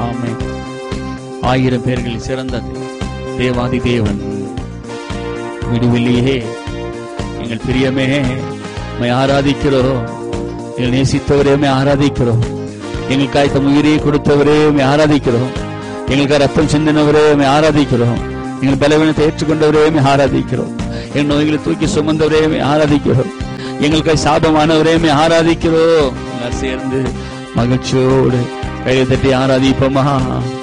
ஆமென் ஆயிரம் பேர்களில் சிறந்த தேவாதி தேவன் விடுவில்லையே எங்கள் பிரியமே உம்மை ஆராதிக்கிறோம் எங்கள் நேசித்தவரே உம்மை ஆராதிக்கிறோம் எங்களுக்காய் தம் உயிரை கொடுத்தவரே உம்மை ஆராதிக்கிறோம் எங்களுக்காக ரத்தம் சிந்தினவரே உம்மை ஆராதிக்கிறோம் எங்கள் பலவீனத்தை ஏற்றுக்கொண்டவரே உம்மை ஆராதிக்கிறோம் எங்கள் நோய்களை தூக்கி சுமந்தவரே உம்மை ஆராதிக்கிறோம் எங்களுக்காய் சாபமானவரே உம்மை ஆராதிக்கிறோம் எல்லாம் சேர்ந்து மகிழ்ச்சியோடு கையை தட்டி ஆராதிப்போமா